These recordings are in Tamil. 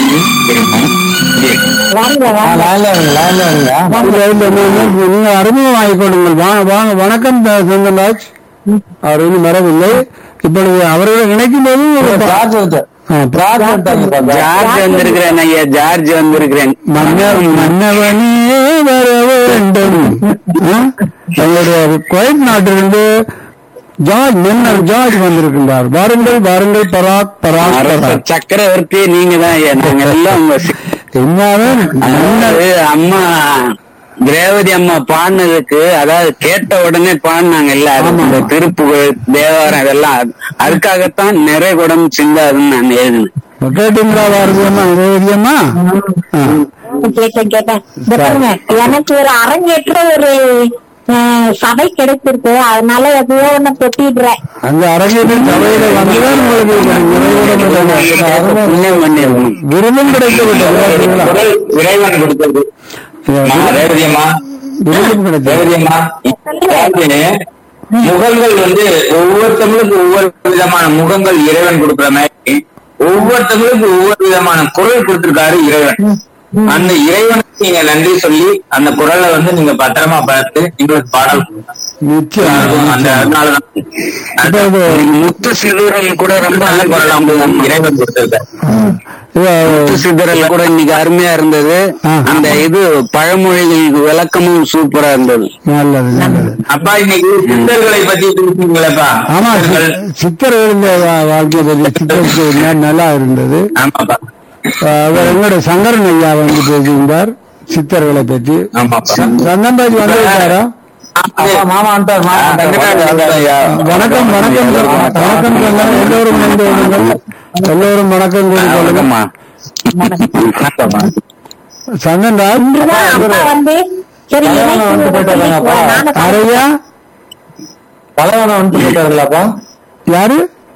வாங்க வாங்க லைன்ல இருங்க லைன்ல இருங்க இல்ல, இல்ல, நீங்க நீங்க அறிமுகமாகிக் கொள்ளுங்கள் வாங்க வாங்க வணக்கம் த- செந்தன்ராஜ் அவர் இன்னும் வரவில்லை இப்பொழுது அவர்களை இணைக்கும் போது ஒரு பா- சார்ஜ் இருக்கு ஆ, சார்ஜ் எடுத்தாங்க ஜார்ஜ் வந்திருக்கிறேன் ஐயா ஜார்ஜ் வந்திருக்கிறேன் மன்னர் மன்னவனே வர வேண்டும் ஆ? எங்களுடைய குவைத் நாட்டிலிருந்து ஜார்ஜ் மன்னர் ஜார்ஜ் வந்திருக்கின்றார் வாருங்கள் வாருங்கள் பராக் பராக் அரச பராக் சக்கரவர்த்தி நீங்க தான் ஐயா நாங்க எல்லாம் உங்க சி- என்னதான் மன்னர் அதாவது அம்மா திரேவதி அம்மா பாடினதுக்கு அதாவது கேட்ட உடனே பாடினாங்க எல்லாரும் இந்த திருப்புகழ் தேவாரம் இதெல்லாம் அது- அதுக்காகத்தான் நிறை குடம் சிந்தாதுன்னு நான் எழுதினேன் கேட்டீங்களா வாருங்கம்மா ரேவதியம்மா ஆ. கேட்டேன் கேட்டேன் இந்த பாருங்க எனக்கு ஒரு அரங்கேற்ற ஒரு அஹ், சபை கிடைச்சிருக்கு அதனால எதையோ ஒண்ணு கொட்டிடுறேன் அந்த அரங்கேற்ற சபையில வந்துதான் உங்களுக்கு நிறைவேறப்பட்டது. புண்ணியம் பண்ணிருக்கணும் விருதும் கிடைத்து விட்டது குரல் இறைவன் கொடுத்தது ரேவதியம்மா விருதும் கிடைத்தது ரேவதியம்மா அதாவது முகங்கள் வந்து ஒவ்வொருத்தவங்களுக்கு ஒவ்வொரு விதமான முகங்கள் இறைவன் கொடுக்குற மாதிரி ஒவ்வொருத்தவங்களுக்கு ஒவ்வொரு விதமான குரல் கொடுத்திருக்காரு இறைவன் அந்த இறைவனுக்கு நீங்க நன்றி சொல்லி அந்த குரலை வந்து நீங்க பத்திரமா பார்த்து எங்களுக்கு பாடல் கொடுங்க. நிச்சயம் அந்த அதனாலதான் இப்பொழுது முத்து சிதறல் கூட ரொம்ப நல்ல நல்ல குரல் குரல் அவங்க இறைவன் கொடுத்திருக்காரு இது, முத்து சிதறல் கூட இன்னைக்கு அருமையா இருந்தது ஆ. அந்த இது பழமொழிகளுக்கு விளக்கமும் சூப்பரா இருந்தது நல்லது நல்லது அப்பா இன்னைக்கு சித்தர்களை பத்தி பேசுறீங்களப்பா ஆமா சித்தர்கள். சி- சித்தர் எழுந்த வா- வாழ்க்கை பற்றி சித்தருக்கு ந- நல்லா இருந்தது ஆமாப்பா அஹ் அவர் எங்களுடைய சங்கரன் ஐயா வந்து பேசியிருந்தார் சித்தர்களை பற்றி ஆமாப்பா சந்தன்ராஜ் வந்து விட்டாரா மாமா வந்துட்டார் மாமா வணக்கம் வணக்கம் வணக்கம் சந்தன் எல்லோரும் இணைந்து கொள்ளுங்கள் எல்லோரும் வணக்கம் கூறி கொள்ளுங்கள் வணக்கம்மா சந்தன்ராஜ் இதுதான் அப்பா வந்து சரி கல்யாணம் இணைப்பு வந்து போயிட்டு சொல்லி வராங்கப்பா. நானும் அரையா தலைவனை வந்து போயிட்டாருங்களாப்பா யாரு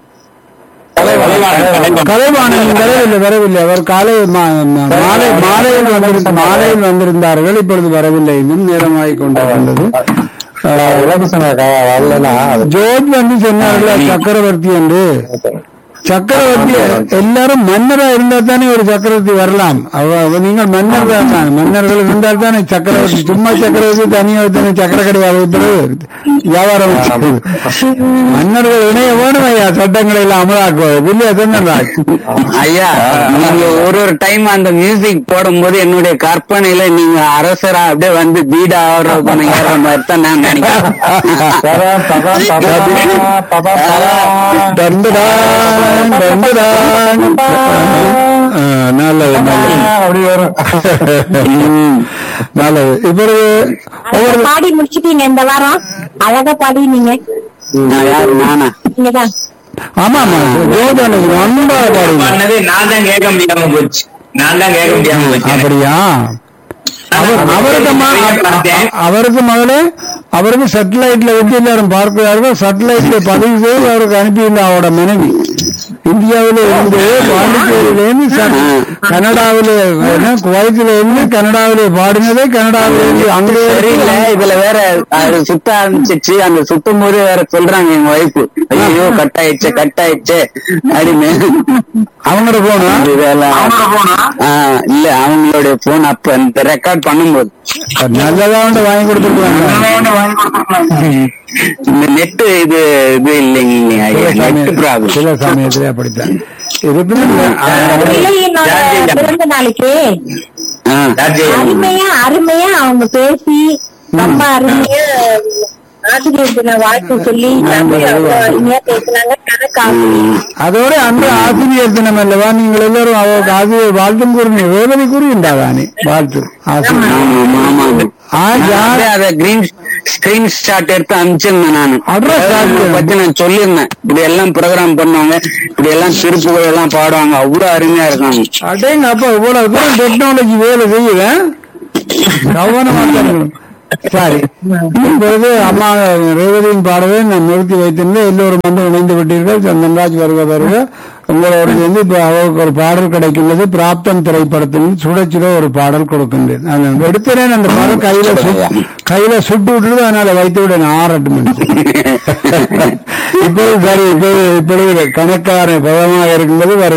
கலைவாணன் வரவில்லை வரவில்லை அவர் காலை மா- மா- மாலை மாலையில் வந்திருந்த மாலையில் வந்திருந்தார்கள் இப்பொழுது வரவில்லை இன்னும் நேரமாகிக் கொண்டிருக்கின்றது அஹ், ஜோர்ஜ் வந்து சொன்னார்கள் சக்கரவர்த்தி என்று சக்கரவர்த்தி எல்லாரும் மன்னரா இருந்தா தானே ஒரு சக்கரவர்த்தி வரலாம் அவ- அவ- நீங்கள் மன்னர் தான் மன்னர்கள் இருந்தால் தானே சக்கரவர்த்தி சும்மா சக்கரவர்த்தி தனியாக தானே சக்கர கிடையாது வியாபாரம் வச்சுக்கிறது. மன்னர்கள் இணைய வேணும் ஐயா சட்டங்களை எல்லாம் அமலாக்குவது இல்லையா சொன்னார் ஐயா நீங்க ஒரு ஒரு டைம் அந்த மியூசிக் போடும்போது என்னுடைய கற்பனையில நீங்க அரசரா அப்படியே வந்து பீடா ஆடுற பண்ண ஏற மாதிரி தான் நான் நினைக்கிறேன் தண்டுடான், தண்டுடான். ஆ, நல்லது நல்லது அப்படி வரும் ம், நல்லது இப்பொழுது அழகா ஒவ்வொரு பாடி முடிச்சிட்டீங்க இந்த வாரம் அழகா பாடி நீங்க நான் யாரு நானா நீங்கதான் ஆமா ஆமா ஜோதனை ரொம்ப பாடுங்க பண்ணது நான் தான் கேட்க முடியாம போச்சு நான் தான் கேட்க முடியாம போச்சு அப்படியா அவர் அவருக்கு ம- பார்த்தேன். அவருக்கு மகளே அவருக்கு சேட்டலைட்ல வச்சு எல்லாரும் பார்க்கிறார்கள் சேட்டலைட்ல பதிவு செய்து அவருக்கு அனுப்பியிருந்த அவரோட மனைவி இந்தியாவில இருந்து பாண்டிச்சேரியில இருந்து சட்- கனடாவில என்ன, குவைத்தில இருந்து கனடாவில பாடினதே கனடாவில இருந்து அங்கே தெரியல இதுல வேற அது சுத்த ஆரம்பிச்சிச்சு அந்த சுத்தும் போது வேற சொல்றாங்க எங்க ஒய்ஃபு ஐயோ கட் ஆயிடுச்சு கட் ஆயிடுச்சு அப்படின்னு அவங்களோட போனா இதெல்லாம் ஆ, இல்ல அவங்களுடைய போன் அப்ப இந்த ரெக்கார்ட் பண்ணும்போது நல்லதா வந்து வாங்கி கொடுத்துருக்காங்க இந்த நெட் இது இது இல்லைங்க நெட் ப்ராப்ளம் சில சமயத்திலே அப்படித்தான் இருப்பினும் பிள்ளையினோட பிறந்த நாளைக்கு அருமையா அருமையா அவங்க பேசி ரொம்ப அருமையா ஆசிரியர் தின வாழ்த்து சொல்லி தமிழ் அவ்வளவு அருமையா பேசினாங்க கணக்கு அதோட அந்த ஆசிரியர் தினம் அல்லவா நீங்கள் எல்லாரும் அவருக்கு ஆசிரியர் வாழ்த்தும் கூறுங்க வேதனை கூறுகின்றாதானே வாழ்த்து ஆசிரியர் ஆ, யார்? அத கிரீன் ஸ்கிரீன் ஷாட் எடுத்து அனுப்பிச்சிருந்தேன் நான் Address அதை பத்தி நான் சொல்லியிருந்தேன் இப்படி எல்லாம் ப்ரோக்ராம் பண்ணுவாங்க இப்படி எல்லாம் திருப்புகள் எல்லாம் பாடுவாங்க அவ்வளவு அருமையா இருக்காங்க அடேங்க அப்பா இவ்வளவு தூரம் டெக்னாலஜி வேலை செய்யுத கவனமா இருக்கணும். சரி இப்பொழுது அம்மா ரேவதியின் பாடலை நான் நிறுத்தி வைத்திருந்தேன் எல்லோரும் வந்து இணைந்து விட்டீர்கள் சந்தன்ராஜ் வருக வருக உங்களோட வந்து இப்ப அவருக்கு ஒரு பாடல் கிடைக்கின்றது பிராப்தம் திரைப்படத்தில் சுட சுட ஒரு பாடல் கொடுக்கின்றேன் நான் எடுத்துறேன் அந்த பாடல் கையில சு- கையில சுட்டு விட்டுறது அதனால வைத்து விட நான் ஆறட்டும் இப்பொழுது சரி இப்பொழுது இப்பொழுது கணக்கான பதமாக இருக்கின்றது வரும்